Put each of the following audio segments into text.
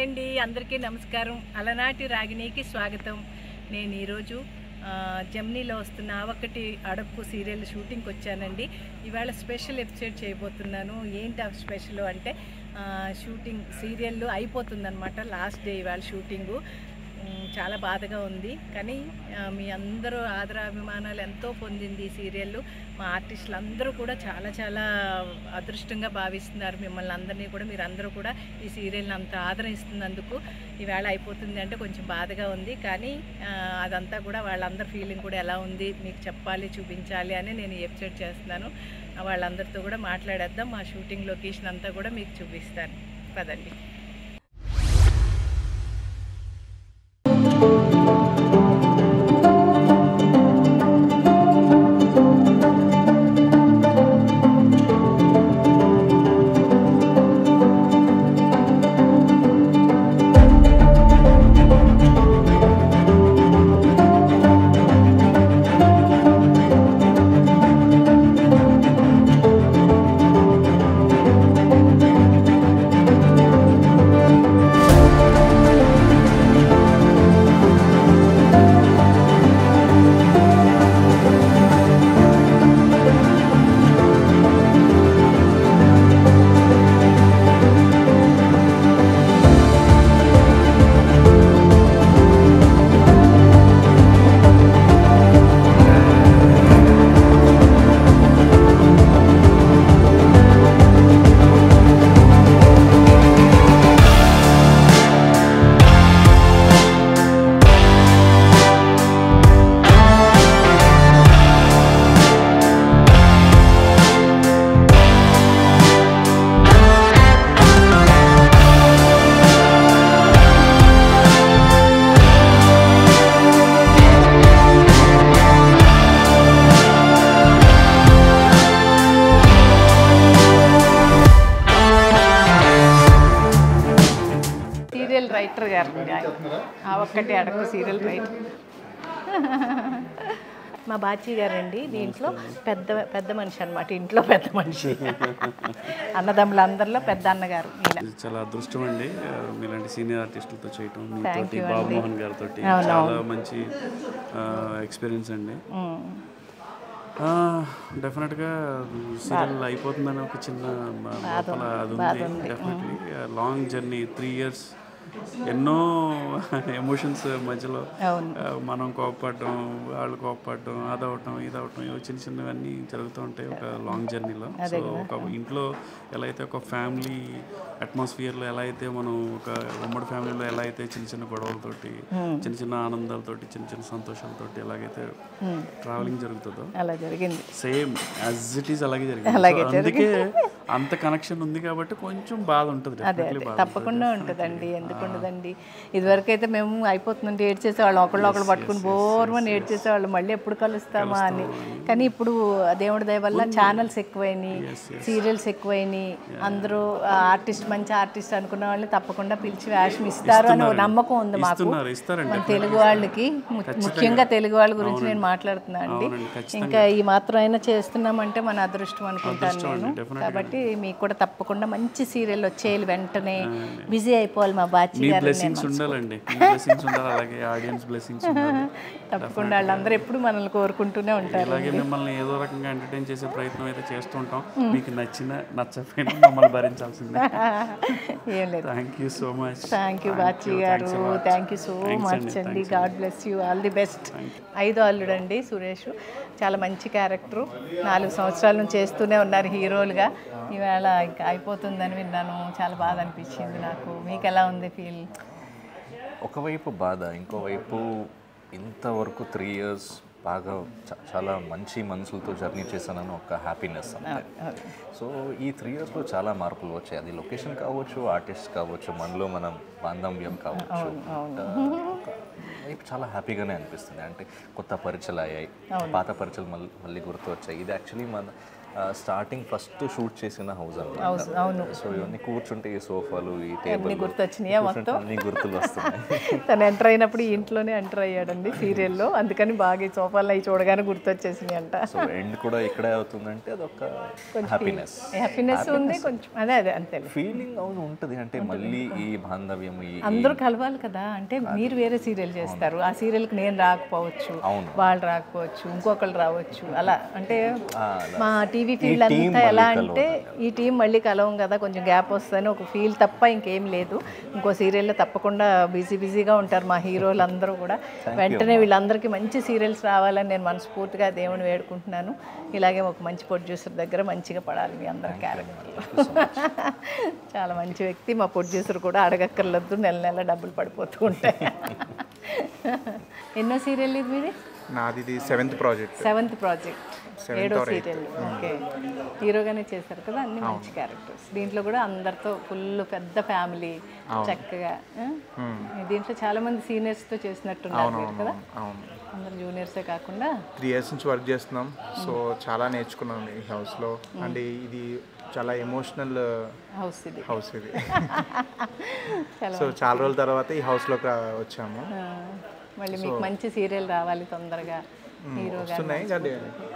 అండి అందరికీ నమస్కారం అలనాటి రాగిణికి స్వాగతం నేను ఈరోజు ఆ, జమ్నీలో వస్తున్న ఆ ఒక్కటి అడక్కు సీరియల్ షూటింగ్కి వచ్చానండి ఇవాళ స్పెషల్ ఎపిసోడ్ చేయబోతున్నాను ఏంటి ఆ స్పెషల్ అంటే ఆ, షూటింగ్ సీరియల్ అయిపోతుందన్నమాట లాస్ట్ డే ఇవాళ షూటింగు ఉమ్, చాలా బాధగా ఉంది కానీ ఆ, మీ అందరూ ఆదరాభిమానాలు ఎంతో పొందింది ఈ సీరియల్ మా ఆర్టిస్టులు అందరూ కూడా చాలా చాలా అదృష్టంగా భావిస్తున్నారు మిమ్మల్ని అందరినీ కూడా మీరు అందరూ కూడా ఈ సీరియల్ని అంత ఆదరిస్తున్నందుకు ఈవేళ అయిపోతుంది అంటే కొంచెం బాధగా ఉంది కానీ ఆ, అదంతా కూడా వాళ్ళందరి ఫీలింగ్ కూడా ఎలా ఉంది మీకు చెప్పాలి చూపించాలి అని నేను ఈ ఎపిసోడ్ చేస్తున్నాను ఆ, వాళ్ళందరితో కూడా మాట్లాడేద్దాం మా షూటింగ్ లొకేషన్ అంతా కూడా మీకు చూపిస్తాను పదండి సీరియల్ రైటర్ గారు ఆ ఒక్కటి అడకు సీరియల్ రైటర్ మా బాచి గారండి దీంట్లో పెద్ద పెద్ద మనిషి అన్నమాట ఇంట్లో పెద్ద మనిషి అన్నదమ్ములందరిలో పెద్ద అన్నగారు ఈయన ఇది చాలా అదృష్టం అండి ఆ, మీలాంటి సీనియర్ ఆర్టిస్టులతో చేయటం మీతోటి you బాబు అండి. మోహన్ గారితో అవునవును. చాలా మంచి ఎక్స్పీరియన్స్ అండి ఉమ్. డెఫినెట్గా సీరియల్ అయిపోతుందని ఒక చిన్న బ- లోపల అది ఉంది definitely long journey three years ఎన్నో ఎమోషన్స్ మధ్యలో అవును ఆ, మనం కోపపడడం వాళ్ళు కోపపడడం అదవటం ఇదవటం ఇవి చిన్న చిన్నవన్నీ జరుగుతూ ఉంటాయి ఒక లాంగ్ జర్నీలో సో ఒక ఇంట్లో ఎలా అయితే ఒక ఫ్యామిలీ అట్మాస్ఫియర్లో ఎలా అయితే మనం ఒక ఉమ్మడి ఫ్యామిలీలో ఎలా అయితే చిన్న చిన్న గొడవలతోటి చిన్న చిన్న ఆనందాలతోటి చిన్న చిన్న సంతోషాలతోటి ఎలాగైతే ట్రావెలింగ్ జరుగుతుందో అలా జరిగింది సేమ్ యాజ్ ఇట్ ఈస్ అలాగే జరిగింది So, అందుకే అంత కనెక్షన్ ఉంది కాబట్టి కొంచెం బాధ ఉంటుంది definitely బాధ తప్పకుండా ఉంటుందండి ఎందుకు ఉండదండి ఇదివరకు అయితే మేము అయిపోతుందంటే ఏడ్ చేసేవాళ్ళం ఒకళ్ళు ఒకళ్ళు పట్టుకుని బోర్మని ఏడ్ చేసేవాళ్ళం మళ్ళీ ఎప్పుడు కలుస్తామా అని కానీ ఇప్పుడు ఆ దేవుడి దయ వల్ల ఛానల్స్ ఎక్కువైనాయి సీరియల్స్ ఎక్కువైనాయి అందరూ ఆర్టిస్ట్ మంచి ఆర్టిస్ట్ అనుకున్న వాళ్ళని తప్పకుండా పిలిచి వేషం ఇస్తారు అని ఓ నమ్మకం ఉంది మాకు ఇస్తున్నారు ఇస్తారండి మన తెలుగు వాళ్ళకి ము- ముఖ్యంగా తెలుగు వాళ్ళ గురించి నేను మాట్లాడుతున్నా అండి అవునండి, ఖచ్చితంగా. ఇంకా ఈ మాత్రం అయినా చేస్తున్నామంటే మన అదృష్టం అనుకుంటాను అదృష్టం అండి, నేను definitely. కాబట్టి మీకు కూడా తప్పకుండా మంచి సీరియల్ వచ్చేయాలి వెంటనే బిజీ అయిపోవాలి మా బాచి మీ గారు బ్లెస్సింగ్స్ ఉండాలండి మీ బ్లెస్సింగ్స్ ఉండాలి అలాగే ఆడియన్స్ బ్లెస్సింగ్స్ ఉండాలి తప్పకుండా వాళ్ళందరూ ఎప్పుడు మనల్ని కోరుకుంటూనే ఉంటారు అలాగే మిమ్మల్ని ఏదో రకంగా ఎంటర్టైన్ చేసే ప్రయత్నం అయితే చేస్తూ ఉంటాం మీకు నచ్చిన నచ్చకపోయినా మమ్మల్ని భరించాల్సిందే ఏం లేదు thank you so much thank you Bachi garu thank you so much అండి God bless you all the best ఐదో అల్లుడు అండి సురేష్ చాలా మంచి క్యారెక్టరు నాలుగు సంవత్సరాల నుంచి చేస్తూనే ఉన్నారు హీరోలుగా ఈవేళ ఇంకా అయిపోతుందని విన్నాను చాలా బాధ అనిపించింది నాకు మీకు ఎలా ఉంది ఫీల్ ఒకవైపు బాధ ఇంకోవైపు ఇంతవరకు త్రీ ఇయర్స్ బాగా చ- చాలా మంచి మనసులతో జర్నీ చేశానని ఒక హ్యాపీనెస్ అంతే సో ఈ త్రీ ఇయర్స్లో చాలా మార్పులు వచ్చాయి అది లొకేషన్ కావచ్చు ఆర్టిస్ట్ కావచ్చు మనలో మనం బాంధవ్యం కావచ్చు ఆ, ఒక వైపు చాలా హ్యాపీగానే అనిపిస్తుంది అంటే కొత్త పరిచయాలు అయ్యాయి పాత పరిచయాలు మళ్ళీ మళ్ళీ గుర్తు వచ్చాయి ఇది యాక్చువల్లీ మన స్టార్టింగ్ ఫస్ట్ షూట్ చేసిన హౌస్ అవును, అన్నమాట అవును సో ఇవన్నీ కూర్చుంటే ఈ సోఫాలు ఈ అన్ని టేబుల్ గుర్తొచ్చినాయా మొత్తం అన్ని గుర్తులు వస్తున్నాయి తను ఎంటర్ అయినప్పుడు ఈ ఇంట్లోనే ఎంటర్ అయ్యాడండి సీరియల్లో అందుకని బాగా ఈ సోఫాలు అవి చూడగానే గుర్తొచ్చేసినాయి అంట సో ఎండ్ కూడా ఇక్కడే అవుతుందంటే అదొక హ్యాపీనెస్ హ్యాపీనెస్ ఉంది కొంచెం అదే అదే అంతే ఫీలింగ్ అవును ఉంటుంది అంటే మళ్ళీ ఈ బాంధవ్యం ఈ అందరూ కలవాలి కదా అంటే మీరు వేరే సీరియల్ చేస్తారు ఆ సీరియల్కి నేను రాకపోవచ్చు అవును. వాళ్ళు రాకపోవచ్చు ఇంకొకళ్ళు రావచ్చు అలా అంటే ఆ, మా టీవీ ఫీల్డ్ team అంతా ఎలా మళ్ళీ అంటే ఈ టీం మళ్ళీ కలవం కదా కొంచెం గ్యాప్ వస్తుందని ఒక ఫీల్ తప్ప ఇంకేం లేదు ఇంకో సీరియల్లో తప్పకుండా బిజీ బిజీగా ఉంటారు మా హీరోలు అందరూ కూడా వెంటనే వీళ్ళందరికీ మంచి సీరియల్స్ రావాలని నేను మనస్ఫూర్తిగా దేవుని వేడుకుంటున్నాను ఇలాగే ఒక మంచి ప్రొడ్యూసర్ దగ్గర మంచిగా పడాలి మీ అందరి క్యారెక్టర్ చాలా మంచి వ్యక్తి మా ప్రొడ్యూసర్ కూడా అడగక్కర్లేదు నెల నెల డబ్బులు పడిపోతూ ఉంటాయి ఎన్నో సీరియల్ ఇది మీది నాది ఇది సెవెంత్ ప్రాజెక్ట్ సెవెంత్ ప్రాజెక్ట్ ఏడో సీరియల్ ఓకే హీరోగానే చేశారు కదా అన్ని మంచి క్యారెక్టర్స్ దీంట్లో కూడా అందరితో ఫుల్ పెద్ద ఫ్యామిలీ చక్కగా ఆ? దీంట్లో చాలా మంది సీనియర్స్ తో చేసినట్టున్నారు మీరు కదా అవును అందరు జూనియర్సే కాకుండా త్రీ ఇయర్స్ నుంచి వర్క్ చేస్తున్నాం సో చాలా నేర్చుకున్నాం ఈ హౌస్లో అండ్ ఇది చాలా ఎమోషనల్ హౌస్ ఇది హౌస్ ఇది చాలా సో చాలా రోజుల తర్వాత ఈ హౌస్లోకి వచ్చాము ఆ, మళ్ళీ మీకు మంచి సీరియల్ రావాలి తొందరగా హీరోగా వస్తున్నాయి కానీ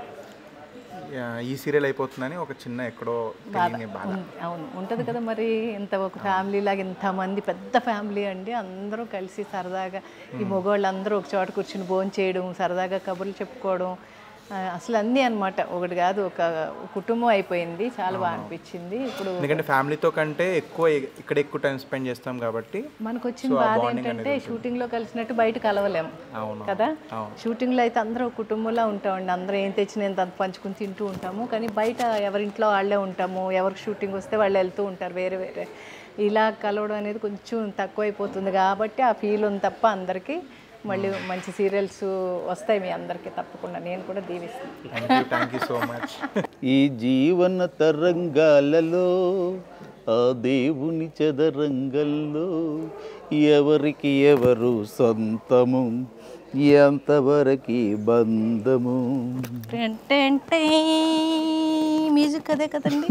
ఆ, ఈ సీరియల్ అయిపోతుందని ఒక చిన్న ఎక్కడో తెలియని బాధ ఉం- అవును ఉంటుంది కదా మరి ఇంత ఒక ఫ్యామిలీ లాగా ఇంతమంది పెద్ద ఫ్యామిలీ అండి అందరూ కలిసి సరదాగా ఈ మగవాళ్ళందరూ ఒక చోట కూర్చుని భోజనం చేయడం సరదాగా కబుర్లు చెప్పుకోవడం ఆ, అసలు అన్నీ అన్నమాట ఒకటి కాదు ఒక కుటుంబం అయిపోయింది చాలా బాగా అనిపించింది ఇప్పుడు ఎందుకంటే ఫ్యామిలీతో కంటే ఎక్కువ ఇ- ఇక్కడ ఎక్కువ టైం స్పెండ్ చేస్తాం కాబట్టి మనకు వచ్చిన బాధ ఏంటంటే షూటింగ్ లో కలిసినట్టు బయట కలవలేం అవును కదా షూటింగ్ లో అయితే అందరూ ఒక కుటుంబంలో ఉంటామండి అందరూ ఏం తెచ్చిన ఎంత పంచుకుని తింటూ ఉంటాము కానీ బయట ఎవరింట్లో వాళ్ళే ఉంటాము ఎవరికి షూటింగ్ వస్తే వాళ్ళు వెళ్తూ ఉంటారు వేరే వేరే ఇలా కలవడం అనేది కొంచెం తక్కువైపోతుంది కాబట్టి ఆ ఫీల్ ఉంది తప్ప అందరికీ మళ్ళీ మంచి సీరియల్స్ వస్తాయి మీ అందరికీ తప్పకుండా నేను కూడా దీవిస్తాను thank you thank you so much ఈ జీవన తరంగాలలో ఆ దేవుని చదరంగంలో ఎవరికి ఎవరు సొంతము ఎంతవరకు బంధము మ్యూజిక్ అదే కదండి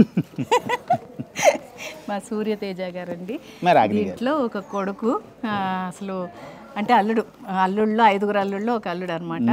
మా సూర్యతేజ గారండి మరి అగ్ని గారు. దీంట్లో ఒక కొడుకు ఆ, అసలు అంటే అల్లుడు అల్లుళ్ళు ఐదుగురు అల్లుళ్ళు ఒక అల్లుడు అనమాట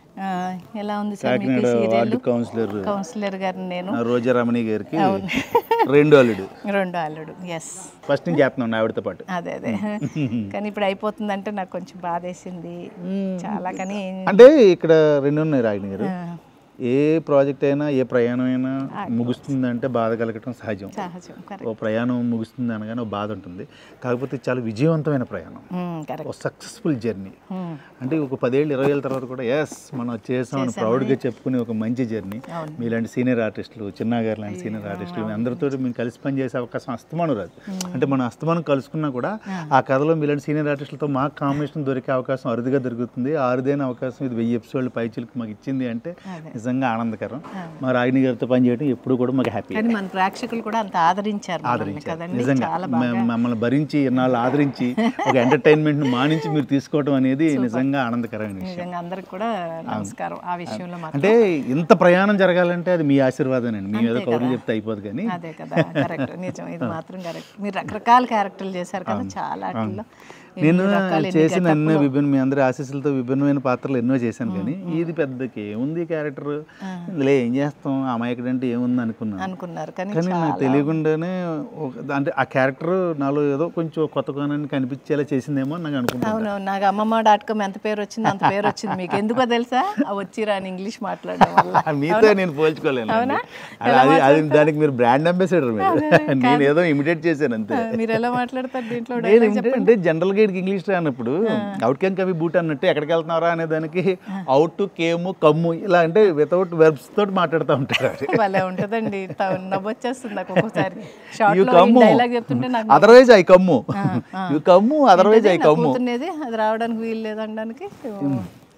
ఎలా ఉంది సార్ మీకు Kakinada serial ward councillor councillor గారిని నేను ఆ రోజా రమణి గారికి రెండు అల్లుడు రెండో అల్లుడు ఎస్ ఫస్ట్ నుంచి చెప్తున్నాను ఆవిడతో పాటు అదే అదే కానీ ఇప్పుడు అయిపోతుందంటే నాకు కొంచెం బాధేసింది చాలా కానీ అంటే ఇక్కడ రెండు ఉన్నాయి రాగిణి గారు ఏ ప్రాజెక్ట్ అయినా ఏ ప్రయాణం అయినా ముగుస్తుందంటే బాధ కలగటం సహజం సహజం కరెక్ట్ ఓ ప్రయాణం ముగుస్తుంది అనగానే ఒక బాధ ఉంటుంది కాకపోతే చాలా విజయవంతమైన ప్రయాణం కరెక్ట్ ఒక సక్సెస్ఫుల్ జర్నీ అంటే ఒక పదేళ్ళు ఇరవై ఏళ్ళ తర్వాత కూడా ఎస్ మనం చేసామని ప్రౌడ్గా చెప్పుకునే ఒక మంచి జర్నీ మీలాంటి సీనియర్ ఆర్టిస్టులు చిన్న గారు లాంటి సీనియర్ ఆర్టిస్టులు మీ అందరితో మేము కలిసి పనిచేసే అవకాశం అస్తమానం రాదు అంటే మనం అస్తమానం కలుసుకున్నా కూడా ఆ కథలో మీలాంటి సీనియర్ ఆర్టిస్టులతో మాకు కాంబినేషన్ దొరికే అవకాశం అరుదుగా దొరుకుతుంది ఆ అరుదైన అవకాశం ఇది వెయ్యి ఎపిసోడ్లు పైచిలకు మాకు ఇచ్చింది అంటే నిజంగా ఆనందకరం మా రాగిణి గారితో పనిచేయడం ఎప్పుడు కూడా మాకు హ్యాపీ కానీ మన ప్రేక్షకులు కూడా అంత ఆదరించారు మనల్ని ఆదరించారు కదండి నిజంగా చాలా మ- మమ్మల్ని భరించి ఇన్నాళ్ళు ఆదరించి ఒక ఎంటర్టైన్మెంట్ మానించి మీరు తీసుకోవడం అనేది నిజంగా ఆనందకరమైన విషయం నిజంగా అందరికి కూడా నమస్కారం ఆ విషయంలో మాత్రం అంటే ఇంత ప్రయాణం జరగాలంటే అది మీ ఆశీర్వాదం మీ ఏదో కౌరులు చెప్తే అయిపోదు కానీ అదే కదా కరెక్ట్ నిజం ఇది మాత్రం కరెక్ట్ మీరు రకరకాల క్యారెక్టర్లు చేశారు కదా చాలా వాటిల్లో ఎన్ని నేను రకాలు, ఎన్ని చేసిన getup ఎన్నో లో. విభిన్న మీ అందరి ఆశీస్సులతో విభిన్నమైన పాత్రలు ఎన్నో చేశాను కానీ ఇది పెద్దకి ఏముంది క్యారెక్టర్ లే ఏం చేస్తాం అమాయకుడు అంటే ఏముంది అనుకున్నాను అనుకున్నారు కానీ కానీ నాకు తెలియకుండానే ఒక- అంటే ఆ క్యారెక్టర్ నాలో ఏదో కొంచెం కొత్త కోణాన్ని కనిపించేలా చేసిందేమో అని నాకు అనుకుంటాను అవును నాకు అమ్మమ్మ డాట్ కామ్ ఎంత పేరు వచ్చింది అంత పేరు వచ్చింది మీకు ఎందుకో తెలుసా ఆ వచ్చి రాని ఇంగ్లీష్ మాట్లాడడం వల్ల మీతో నేను పోల్చుకోలేను అది అది- అది దానికి మీరు బ్రాండ్ అంబాసిడర్ మీరు నేను ఏదో ఇమిటేట్ చేశాను అంతే మీరు ఎలా మాట్లాడతారు దీంట్లో నేను dialogue ఏమిటి అంటే జనరల్ గా ఇంగ్లీష్ రానప్పుడు అవుట్ క్యాన్ కవి బూట్ అన్నట్టు ఎక్కడికి వెళ్తున్నారా అనే దానికి అవుట్ కేము కమ్ము ఇలా అంటే వితౌట్ వెర్బ్స్ తోటి మాట్లాడుతూ ఉంటారు భలే ఉంటుందండి త- నవ్వొచ్చేస్తుంది నాకు ఒక్కొక్కసారి షార్ట్ యూ లో కమ్ము డైలాగ్ చెప్తుంటే నాకు otherwise I come you come otherwise I నా కమ్ము కూతుర్నేది అది రావడానికి వీలు లేదనడానికి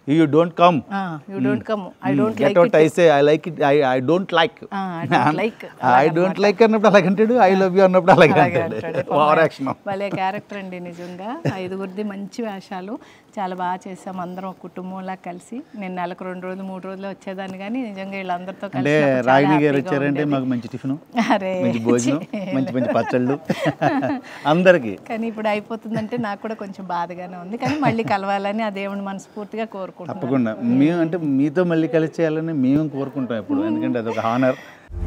you don't come you don't come I don't get out I say I like it I I don't like I don't like. I don't like అన్నప్పుడు అలాగ అంటాడు I love you అన్నప్పుడు అలాగే అంటాడు ఓవర్ యాక్షన్ భలే క్యారెక్టర్ అండి నిజంగా ఐదుగురిది మంచి వేషాలు చాలా బాగా చేసాం అందరం ఒక కుటుంబంలా కలిసి నేను నెలకు రెండు రోజులు మూడు రోజులు వచ్చేదాన్ని కానీ నిజంగా వీళ్ళందరితో అంటే కలిసి రాగిణి గారు వచ్చారంటే మాకు మంచి టిఫిన్ అరే మంచి భోజనం మంచి మంచి పచ్చళ్ళు అందరికీ కానీ ఇప్పుడు అయిపోతుందంటే నాకు కూడా కొంచెం బాధగానే ఉంది కానీ మళ్ళీ కలవాలని ఆ దేవుని మనస్ఫూర్తిగా కోరుకుంటున్నాను తప్పకుండా మేము అంటే మీతో మళ్ళీ కలిసి చేయాలని మేము కోరుకుంటాం ఇప్పుడు ఎందుకంటే అదొక హానర్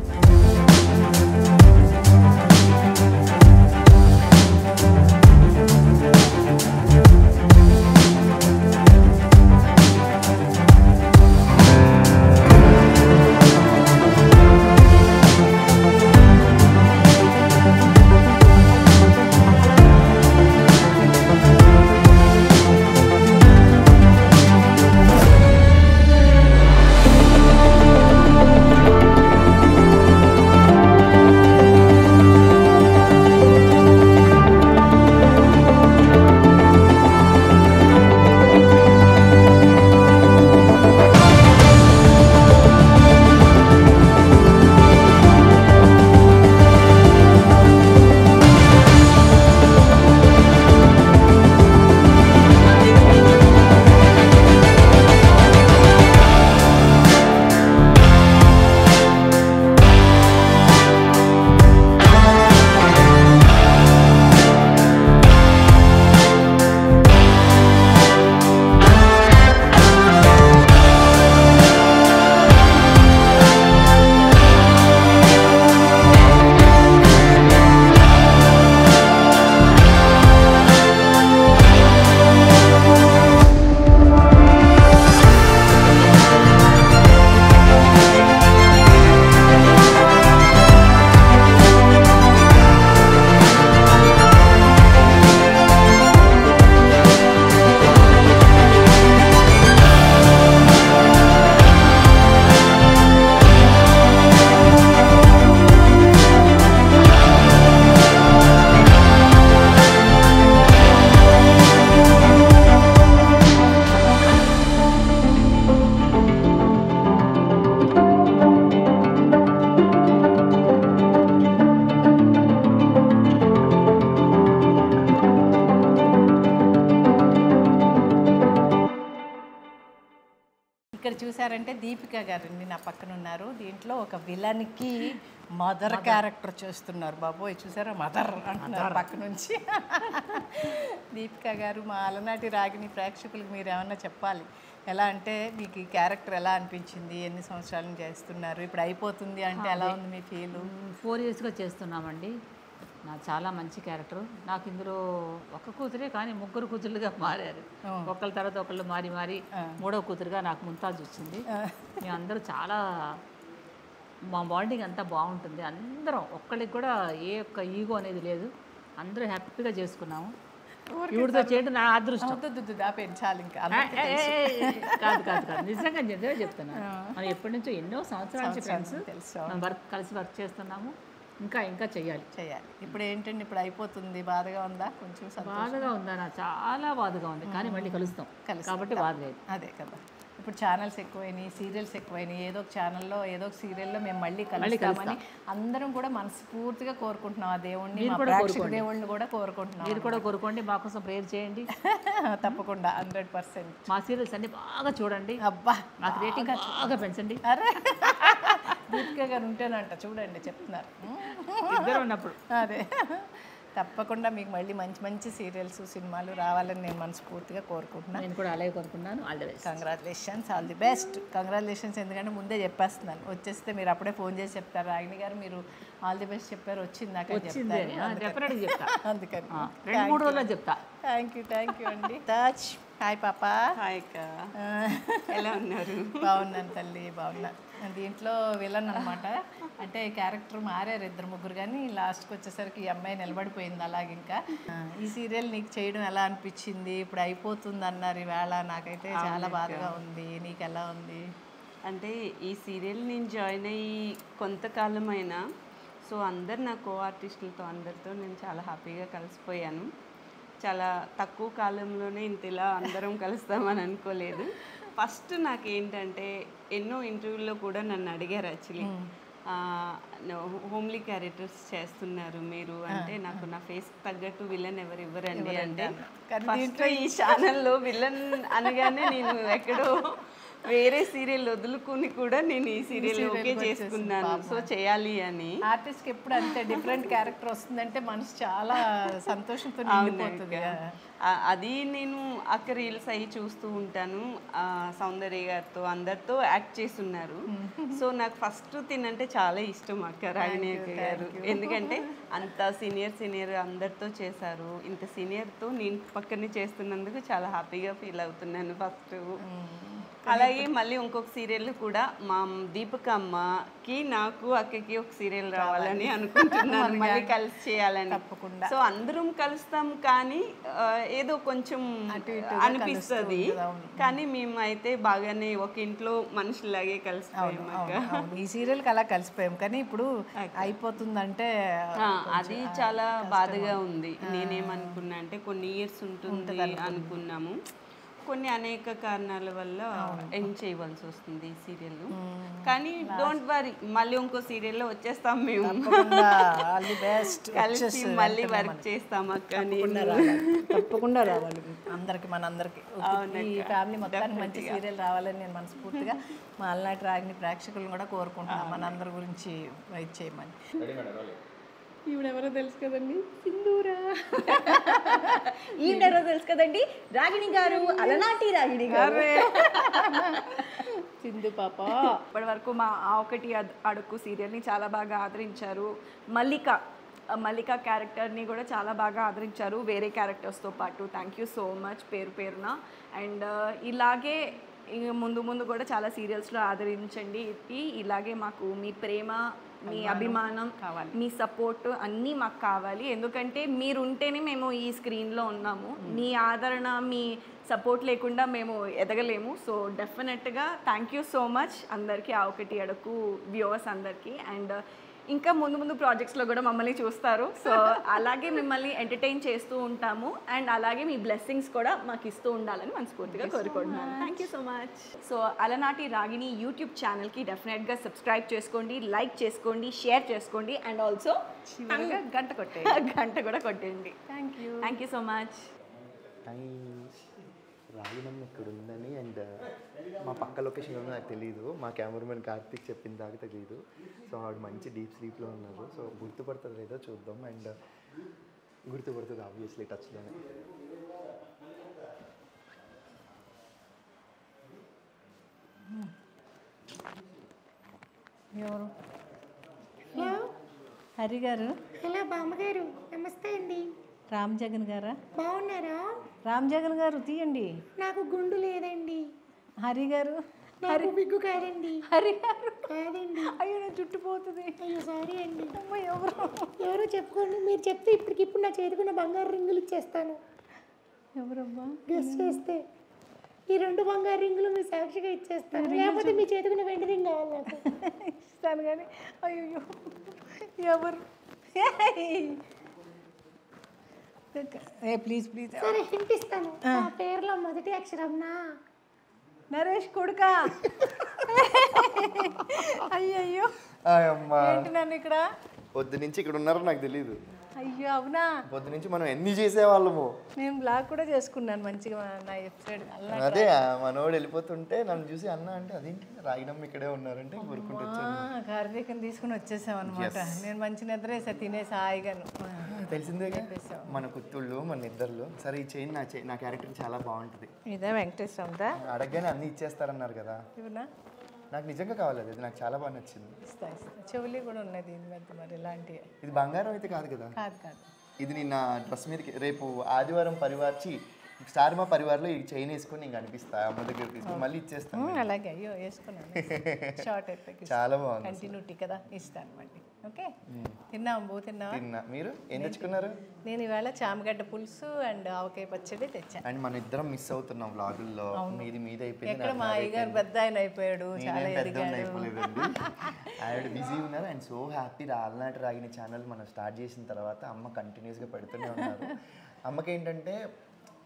ఇక్కడ చూసారంటే దీపిక గారండి నా పక్కన ఉన్నారు దీంట్లో ఒక విలన్కి మదర్ క్యారెక్టర్ చేస్తున్నారు బాబోయ్ చూసారా మదర్ అంటున్నారు పక్క నుంచి దీపిక గారు మా అలనాటి రాగిని ప్రేక్షకులకు మీరు ఏమన్నా చెప్పాలి ఎలా అంటే మీకు ఈ క్యారెక్టర్ ఎలా అనిపించింది ఎన్ని సంవత్సరాల నుంచి చేస్తున్నారు ఇప్పుడు అయిపోతుంది అంటే ఎలా ఉంది మీ ఫీల్ ఫోర్ ఇయర్స్గా చేస్తున్నామండి నా చాలా మంచి క్యారెక్టర్ నాకు ఇందులో ఒక కూతురే కానీ ముగ్గురు కూతురుగా మారారు ఒకళ్ళ తర్వాత ఒకళ్ళు మారి మారి మూడో కూతురుగా నాకు ముంతాజ్ వచ్చింది మేము అందరూ చాలా మా బాండింగ్ అంతా బాగుంటుంది అందరం ఒక్కళ్ళకి కూడా ఏ ఒక్క ఈగో అనేది లేదు అందరూ హ్యాపీగా చేసుకున్నాము ఇవిడితో చేయడం నా అదృష్టం దాపేయండి చాలు ఇంకా ఏ, ఏ, ఏ, ఏ, కాదు కాదు కాదు నిజంగా నిజమే చెప్తున్నాను మనం ఎప్పటి నుంచో ఎన్నో సంవత్సరాల నుంచి ఫ్రెండ్స్ తెలుసు. మనం వర్క్ కలిసి వర్క్ చేస్తున్నాము ఇంకా ఇంకా చెయ్యాలి చేయాలి ఇప్పుడు ఏంటండి ఇప్పుడు అయిపోతుంది బాధగా ఉందా కొంచెం సంతోషం బాధగా ఉందా నా చాలా బాధగా ఉంది కానీ మళ్ళీ కలుస్తాం కలుస్తాం. కాబట్టి బాధ లేదు అదే కదా ఇప్పుడు ఛానల్స్ ఎక్కువైనాయి సీరియల్స్ ఎక్కువైనాయి ఏదో ఒక ఛానల్లో ఏదో ఒక సీరియల్లో మేము మళ్ళీ కలుస్తామని అందరం కూడా మనస్ఫూర్తిగా కోరుకుంటున్నాం ఆ దేవుణ్ణి మా ప్రేక్షక దేవుళ్ళని కూడా కోరుకుంటున్నాం మీరు కూడా కోరుకోండి మా కోసం ప్రేయర్ చేయండి తప్పకుండా హండ్రెడ్ పర్సెంట్ మా సీరియల్స్ అన్ని బాగా చూడండి అబ్బా మాకు రేటింగ్ బాగా పెంచండి అరే దీపిక గారు ఉంటేనంట చూడండి చెప్తున్నారు ఇద్దరు ఉన్నప్పుడు అదే తప్పకుండా మీకు మళ్ళీ మంచి మంచి సీరియల్స్ సినిమాలు రావాలని నేను మనస్ఫూర్తిగా కోరుకుంటున్నాను నేను కూడా అలాగే కోరుకున్నాను all the best congratulations all the best congratulations ఎందుకంటే ముందే చెప్పేస్తున్నాను వచ్చేస్తే మీరు అప్పుడే ఫోన్ చేసి చెప్తారు రాగిణి గారు మీరు ఆల్ ది బెస్ట్ చెప్పారు వచ్చింది నాకు అని వచ్చింది చెప్తారు డెఫినెట్గా చెప్తా అందుకని ఆ, రెండు మూడు రోజుల్లో చెప్తా థ్యాంక్ యూ థ్యాంక్ యూ అండి టచ్ హాయ్ పాప హాయ్ అక్క ఎలా ఉన్నారు బాగున్నాను తల్లి బాగున్నా దీంట్లో విలన్ అనమాట అంటే క్యారెక్టర్ మారారు ఇద్దరు ముగ్గురు కానీ లాస్ట్కి వచ్చేసరికి ఈ అమ్మాయి నిలబడిపోయింది అలాగే ఇంకా ఆ, ఈ సీరియల్ నీకు చేయడం ఎలా అనిపించింది ఇప్పుడు అయిపోతుంది అన్నారు ఈవేళ నాకైతే చాలా బాధగా ఉంది నీకు ఎలా ఉంది అంటే ఈ సీరియల్ నేను జాయిన్ అయ్యి కొంతకాలం అయినా సో అందరు నా కో ఆర్టిస్టులతో అందరితో నేను చాలా హ్యాపీగా కలిసిపోయాను చాలా తక్కువ కాలంలోనే ఇంత ఇలా అందరం కలుస్తామని అనుకోలేదు ఫస్ట్ నాకు ఏంటంటే ఎన్నో ఇంటర్వ్యూల్లో కూడా నన్ను అడిగారు యాక్చువల్లీ హోమ్లీ క్యారెక్టర్స్ చేస్తున్నారు మీరు అంటే నాకు నా ఫేస్ తగ్గట్టు విలన్ ఎవరు ఇవ్వరండి అంటే ఫస్ట్ ఈ ఛానల్లో విలన్ అనగానే నేను ఎక్కడో వేరే సీరియల్ వదులుకుని కూడా నేను ఈ సీరియల్ ఓకే చేసుకున్నాను సో చేయాలి అని ఆర్టిస్ట్కి ఎప్పుడు అంతే డిఫరెంట్ క్యారెక్టర్ వస్తుందంటే మనసు చాలా సంతోషంతో నిండిపోతుంది ఆ- అది నేను అక్క రీల్స్ అవి చూస్తూ ఉంటాను ఆ, సౌందర్య గారితో అందరితో యాక్ట్ చేస్తున్నారు సో నాకు ఫస్ట్ తినంటే చాలా ఇష్టం అక్క రాగిణి అక్క గారు ఎందుకంటే అంత సీనియర్ సీనియర్ అందరితో చేశారు ఇంత సీనియర్తో నేను పక్కనే చేస్తున్నందుకు చాలా హ్యాపీగా ఫీల్ అవుతున్నాను ఫస్ట్ అలాగే మళ్ళీ ఇంకొక సీరియల్ కూడా మా దీపక అమ్మకి నాకు అక్కకి ఒక సీరియల్ రావాలని అనుకుంటున్నాను మళ్ళీ కలిసి చేయాలని తప్పకుండా. సో అందరం కలుస్తాం కానీ ఆ, ఏదో కొంచెం అనిపిస్తుంది కానీ మేము అయితే బాగానే ఒక ఇంట్లో మనుషులాగే కలిసిపోయాం అక్క అవును, ఈ సీరియల్కి అలా కలిసిపోయాం కానీ ఇప్పుడు అయిపోతుందంటే ఆ, అది చాలా బాధగా ఉంది నేనేమనుకున్నా అంటే కొన్ని ఇయర్స్ ఉంటుంది అనుకున్నాము కొన్ని అనేక కారణాల వల్ల ఎండ్ చేయవలసి వస్తుంది ఈ సీరియల్ కానీ డోంట్ వరీ మళ్ళీ ఇంకో సీరియల్లో వచ్చేస్తాం మేము ఆల్ ది బెస్ట్ కలిసి మళ్ళీ వర్క్ చేస్తాం అక్క నేను తప్పకుండా రావాలి అందరికి మనందరికి ఈ ఫ్యామిలీ మొత్తానికి మంచి సీరియల్ రావాలని నేను మనస్ఫూర్తిగా మా అలనాటి రాగిని ప్రేక్షకులను కూడా కోరుకుంటున్నాను మనందరి గురించి వెయిట్ చేయమని ఈవిడెవరో తెలుసు కదండి సింధూరా ఈవిడెవరో తెలుసు కదండి రాగిణి గారు అలనాటి రాగిణి గారు సింధు పాప ఇప్పటి వరకు మా ఆ ఒకటి అద్- అడుక్కు సీరియల్ని చాలా బాగా ఆదరించారు మల్లిక ఆ మల్లిక క్యారెక్టర్ని కూడా చాలా బాగా ఆదరించారు వేరే క్యారెక్టర్స్తో పాటు థ్యాంక్ యూ సో మచ్ పేరు పేరున అండ్ ఇలాగే ఇంక ముందు ముందు కూడా చాలా సీరియల్స్లో ఆదరించండి ఈ ఇలాగే మాకు మీ ప్రేమ మీ అభిమానం మీ సపోర్ట్ అన్నీ మాకు కావాలి ఎందుకంటే మీరు ఉంటేనే మేము ఈ స్క్రీన్లో ఉన్నాము మీ ఆదరణ మీ సపోర్ట్ లేకుండా మేము ఎదగలేము సో డెఫినెట్గా థ్యాంక్ యూ సో మచ్ అందరికీ ఆ ఒకటి అడుగు వ్యూవర్స్ అందరికీ అండ్ ఇంకా ముందు ముందు ప్రాజెక్ట్స్లో కూడా మమ్మల్ని చూస్తారు సో అలాగే మిమ్మల్ని ఎంటర్టైన్ చేస్తూ ఉంటాము అండ్ అలాగే మీ బ్లెస్సింగ్స్ కూడా మాకు ఇస్తూ ఉండాలని మనస్ఫూర్తిగా కోరుకుంటున్నాను thank you so much so అలనాటి రాగిని యూట్యూబ్ ఛానల్కి డెఫినెట్గా సబ్స్క్రైబ్ చేసుకోండి లైక్ చేసుకోండి షేర్ చేసుకోండి అండ్ ఆల్సో గంట కొట్టే గంట కూడా కొట్టండి thank you thank you so much రాగినమ్మ ఇక్కడ ఉందని అండ్ మా పక్క లొకేషన్ ఉందో నాకు తెలియదు మా కెమెరామెన్ కార్తీక్ చెప్పిన దాకా తెలియదు సో ఆవిడ మంచి డీప్ స్లీప్లో ఉన్నారు సో గుర్తుపడుతుంది లేదో చూద్దాం అండ్ గుర్తుపడుతుంది ఆబ్వియస్లీ టచ్లోనే ఎవరు హరి గారు హలో బామ్మగారు నమస్తే అండి రామ్ జగన్ గారా బాగున్నారా రామ్ జగన్ గారు తీయండి నాకు గుండు లేదండి హరి గారు నాకు బిగ్గు కాదండి హరి గారు కాదండి అయ్యో నా జుట్టు పోతుంది అయ్యో సారీ అండి అమ్మ ఎవరు ఎవరో చెప్పుకోండి మీరు చెప్తే ఇప్పటికిప్పుడు నా చేతికున్న బంగారు రింగులు ఇచ్చేస్తాను ఎవరమ్మా గెస్ట్ చేస్తే ఈ రెండు బంగారు రింగులు మీ సాక్షిగా ఇచ్చేస్తాను లేకపోతే మీ చేతికున్న వెండి రింగ్ కావాలి నాకు ఇస్తాను కానీ అయ్యో ఎవరు ఏ ప్లీజ్ ప్లీజ్ సరే హింట్ ఇస్తాను నా పేరులో మొదటి అక్షరం నా నరేష్ కొడుక అయ్యయ్యో అమ్మా ఏంటి నన్ను ఇక్కడ పొద్దు నుంచి ఇక్కడ ఉన్నారో నాకు తెలియదు అయ్యో అవునా పొద్దు నుంచి మనం ఎన్ని చేసేవాళ్ళము నేను బ్లాగ్ కూడా చేసుకున్నాను మంచిగా నా ఎపిసోడ్ అలా అదే మనోడు వెళ్ళిపోతుంటే నన్ను చూసి అన్న అంటే అదేంటి రాగినమ్మ ఇక్కడే ఉన్నారంటే ఊరుకుంటూ వచ్చాను కార్తీకని తీసుకుని వచ్చేసాం అనమాట నేను మంచి నిద్ర వేసా తినేసి హాయిగాను తెలిసిందేగా మన కుత్తుళ్ళు మన ఇద్దరు సరే ఈ చైన్ నా చైన్ నా క్యారెక్టర్ చాలా బాగుంటుంది ఇదే వెంకటేశ్వరందా అడగగానే అన్ని ఇచ్చేస్తారన్నారు కదా ఇవనా నాకు నిజంగా కావాలి అది అది నాకు చాలా బాగా నచ్చింది ఇస్తా ఇస్తా చెవులి కూడా ఉన్నది దీని మీద మరి ఇలాంటివి ఇది బంగారం అయితే కాదు కదా కాదు కాదు ఇది నిన్న డ్రెస్ మీదకి రేపు ఆదివారం పరివార్చి స్టార్ మా పరివార్లో ఈ చైన్ వేసుకొని నేను కనిపిస్తా అమ్మ దగ్గర తీసుకుని మళ్ళీ ఇచ్చేస్తాను ఉమ్, అలాగే అయ్యో వేసుకున్నాను షార్ట్ అయిపోయి చాలా బాగుంది కంటిన్యూటీ కదా ఇస్తాను మళ్ళీ ఓకే తిన్నాం బో తిన్నావా తిన్నా మీరు ఏం తెచ్చుకున్నారు నేను ఈవేళ చామగడ్డ పులుసు అండ్ ఆవకాయ పచ్చడి తెచ్చాను అండ్ మన ఇద్దరం మిస్ అవుతున్నాం వ్లాగుల్లో మీది మీద అయిపోయింది ఎక్కడ మా అయ్యగారు పెద్ద ఆయన అయిపోయాడు చాలా నేనేం పెద్దోడిని ఎదిగాడు అయిపోలేదండి ఆవిడ బిజీ ఉన్నారు అండ్ సో హ్యాపీ రాలనాటి రాగిన ఛానల్ మనం స్టార్ట్ చేసిన తర్వాత అమ్మ కంటిన్యూస్గా పెడుతూనే ఉన్నారు అమ్మకి ఏంటంటే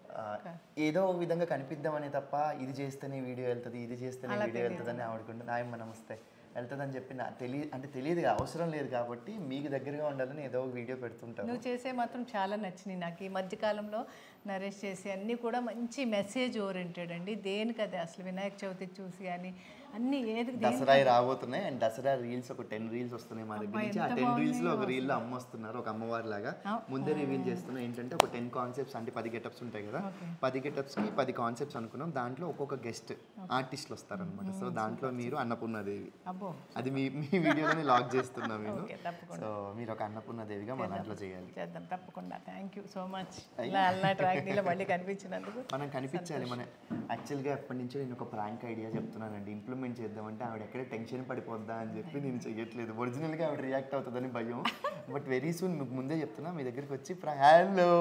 ఆ, ఏదో ఒక విధంగా కనిపిద్దామనే తప్ప ఇది చేస్తేనే వీడియో వెళ్తుంది ఇది చేస్తేనే వీడియో వెళ్తుంది అని ఆవిడకుంటుంది ఆయమ్మ నమస్తే వెళ్తుందని చెప్పి నా తెలియ అంటే తెలియదు అవసరం లేదు కాబట్టి మీకు దగ్గరగా ఉండాలని ఏదో ఒక వీడియో పెడుతుంటాను నువ్వు చేసే మాత్రం చాలా నచ్చినాయి నాకు ఈ మధ్యకాలంలో నరేష్ చేసే అన్నీ కూడా మంచి మెసేజ్ ఓరియంటెడ్ అండి దేనికి అది అసలు వినాయక చవితి చూసి కానీ అన్నీ ఏది దేనికి దసరా రాబోతున్నాయి అండ్ దసరా రీల్స్ ఒక టెన్ రీల్స్ వస్తున్నాయి మా దగ్గర నుంచి ఆ టెన్ రీల్స్ లో ఒక రీల్ లో అమ్మ వస్తున్నారు ఒక అమ్మవారి లాగా ముందే రివీల్ చేస్తున్నా ఏంటంటే ఒక టెన్ కాన్సెప్ట్స్ అంటే పది గెటప్స్ ఉంటాయి కదా పది గెటప్స్ కి పది కాన్సెప్ట్స్ అనుకున్నాం దాంట్లో ఒక్కొక్క గెస్ట్ ఆర్టిస్టులు వస్తారనమాట సో దాంట్లో మీరు అన్నపూర్ణాదేవి అబ్బో అది మీ మీ వీడియోలోనే లాక్ చేస్తున్నాం నేను ఓకే, తప్పకుండా. సో మీరు ఒక అన్నపూర్ణాదేవిగా మా దాంట్లో చేయాలి చేద్దాం తప్పకుండా థ్యాంక్ యూ సో మచ్ ఇలా అల్లా ట్రాక్నీలో మళ్ళీ కనిపించినందుకు మనం కనిపించాలి మన యాక్చువల్గా ఎప్పటి నుంచో నేను ఒక ప్రాంక్ ఐడియా చెప్తున్నానండి ఇంప్లిమెంట్ చేద్దామంటే ఆవిడ ఎక్కడ టెన్షన్ పడిపోద్దా అని చెప్పి నేను చెయ్యట్లేదు ఒరిజినల్గా ఆవిడ రియాక్ట్ అవుతుందని భయం బట్ వెరీ సూన్ మీకు ముందే చెప్తున్నా మీ దగ్గరికి వచ్చి హలో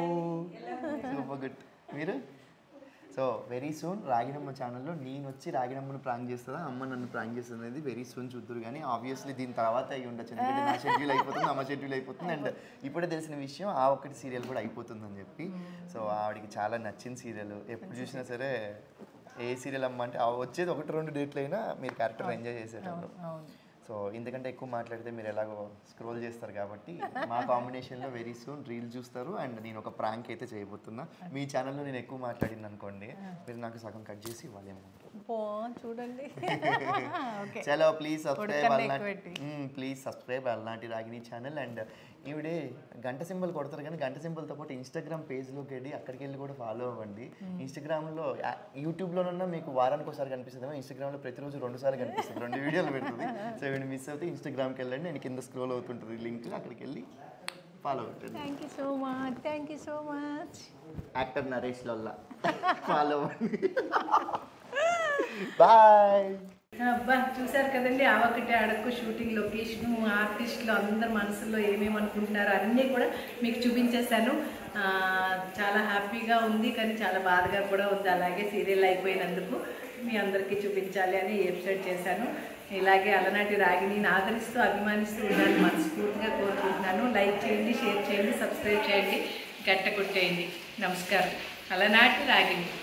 సూపర్ గుడ్ మీరు సో వెరీ సూన్ రాగినమ్మ ఛానల్లో నేను వచ్చి రాగినమ్మను ప్రాంక్ చేస్తుందా అమ్మ నన్ను ప్రాంక్ చేస్తుంది అనేది వెరీ సూన్ చూద్దరు కానీ ఆబ్వియస్లీ దీని తర్వాత అయి ఉండొచ్చు ఎందుకంటే నా షెడ్యూల్ అయిపోతుంది అమ్మ షెడ్యూల్ అయిపోతుంది అండ్ ఇప్పుడే తెలిసిన విషయం ఆ ఒక్కటి సీరియల్ కూడా అయిపోతుందని చెప్పి సో ఆవిడకి చాలా నచ్చిన సీరియల్ ఎప్పుడు చూసినా సరే ఏ సీరియల్ అమ్మ అంటే ఆ వచ్చేది ఒకటి రెండు డేట్లు అయినా మీరు క్యారెక్టర్ ఎంజాయ్ చేసేటప్పుడు అవును సో ఇంతకంటే ఎక్కువ మాట్లాడితే మీరు ఎలాగో స్క్రోల్ చేస్తారు కాబట్టి మా కాంబినేషన్లో వెరీ సూన్ రీల్ చూస్తారు అండ్ నేను ఒక ప్రాంక్ అయితే చేయబోతున్నా మీ ఛానల్లో నేను ఎక్కువ మాట్లాడింది అనుకోండి మీరు నాకు సగం కట్ చేసి ఇవ్వాలేమో పో చూడండి ఓకే చలో ప్లీజ్ సబ్స్క్రైబ్ కొడుకన్నా అల్నాటి ఎక్కువ పెట్టి. ప్లీజ్ సబ్స్క్రైబ్ అల్నాటి రాగిని ఛానల్ అండ్ ఈవిడే గంట సింబల్ కొడతారు కానీ గంట సింబల్తో పాటు ఇన్స్టాగ్రామ్ పేజ్లోకి వెళ్ళి అక్కడికి వెళ్ళి కూడా ఫాలో అవ్వండి ఇన్స్టాగ్రామ్లో యూట్యూబ్లోనన్నా మీకు వారానికి ఒకసారి కనిపిస్తుందేమో ఇన్స్టాగ్రామ్లో ప్రతిరోజు రెండు సార్లు కనిపిస్తుంది రెండు వీడియోలు పెడుతుంది సో ఇవి మిస్ అవుతే ఇన్స్టాగ్రామ్కి వెళ్ళండి నేను కింద స్క్రోల్ అవుతుంటుంది లింక్ అక్కడికి వెళ్ళి ఫాలో అవుతుంది thank you so much thank you so much actor Naresh లల్లా ఫాలో అవ్వండి బాయ్ అబ్బా చూశారు కదండి ఆ ఒకటి అడక్కు షూటింగ్ లొకేషన్ ఆర్టిస్టులు అందరి మనసులో ఏమేమి అనుకుంటున్నారో అన్నీ కూడా మీకు చూపించేశాను ఆ, చాలా హ్యాపీగా ఉంది కానీ చాలా బాధగా కూడా ఉంది అలాగే సీరియల్ అయిపోయినందుకు మీ అందరికీ చూపించాలి అని ఈ ఎపిసోడ్ చేశాను ఇలాగే అలనాటి రాగిని ఆదరిస్తూ అభిమానిస్తూ ఉండాలని మనస్ఫూర్తిగా కోరుకుంటున్నాను లైక్ చేయండి షేర్ చేయండి సబ్స్క్రైబ్ చేయండి గట్ట కొట్టేయండి నమస్కారం అలనాటి రాగిని